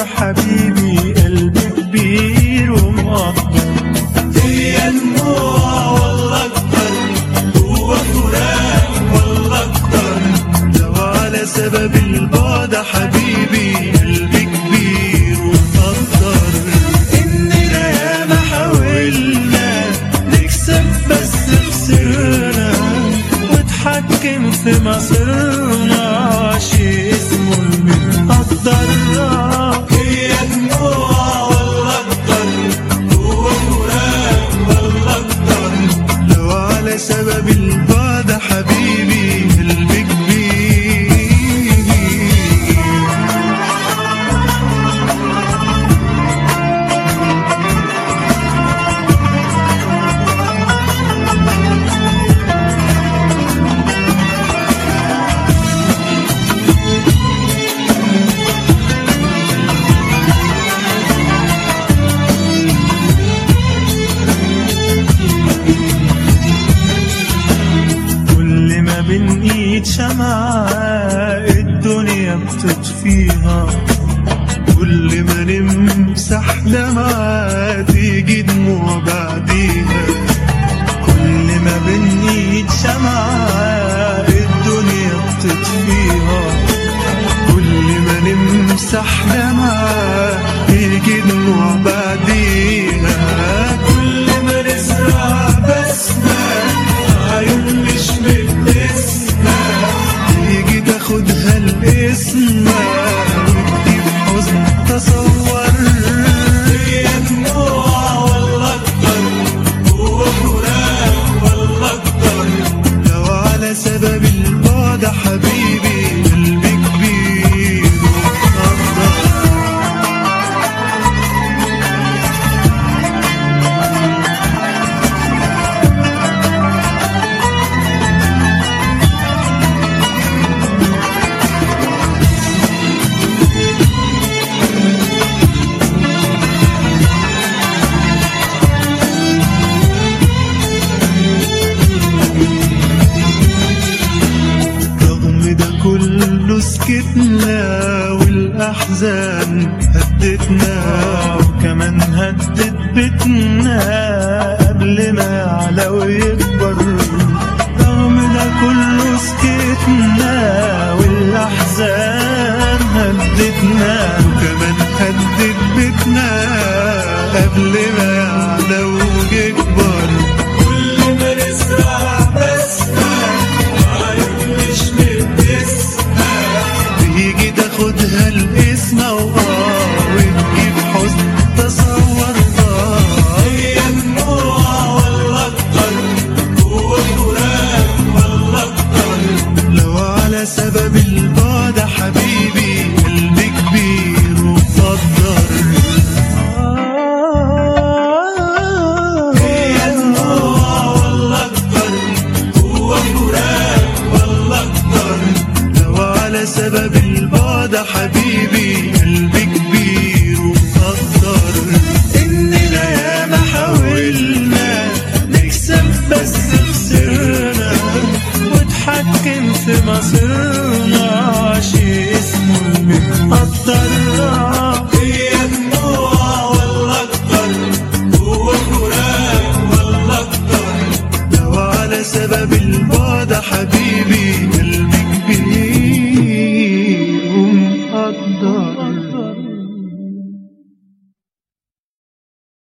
ياما حبيبي قلبي كبير ومقدر هي دموع والله اكتر هو فراق والله اكتر لو على سبب البعد حبيبي قلبي كبير ومقدر إننا ياما حاولنا نكسب بس خسرنا واتحكم في مصيرنا شي اسمه المقدر هي دموع والله اكتر هو فراق والله اكتر لو على سبب البعد حبيبي قلبي كبير كل ما بنقيد شمعة الدنيا بتطفيها كل ما نمسح دمعة تيجي دموع بعديها كل ما بنقيد شمعة الدنيا بتطفيها كل ما نمسح دمعة تيجي دموع بعديها كل ما نزرع بسمة عيون مش بتسمع تيجي تاخدها الاسم وتجيب حزن تصور هي دموع والله اكتر هو فراق والله اكتر لو على سبب البعد حبيبي قلبي كبير ومقدر رغم ده كله سكتنا والأحزان هدتنا وكمان هدت بيتنا قبل ما يعلى ويكبر رغم ده كله سكتنا والأحزان هدتنا وكمان هدت بيتنا قبل ما يعلى ويكبر كل ما نزرع بسمة عيون مش بتسمع تيجي تاخدها الاسم واه وتجيب حزن تصور اه هي دموع والله اكتر هو فراق والله اكتر لو على سبب البعد حبيبي قلبي كبير ومقدر هي دموع والله اكتر هو فراق والله اكتر لو على سبب البعد حبيبي قلبي كبير ومقدر إننا ياما حاولنا نكسب بس خسرنا واتحكم في مصيرنا شي اسمه المقدر هي دموع والله اكتر هو فراق والله اكتر لو على سبب البعد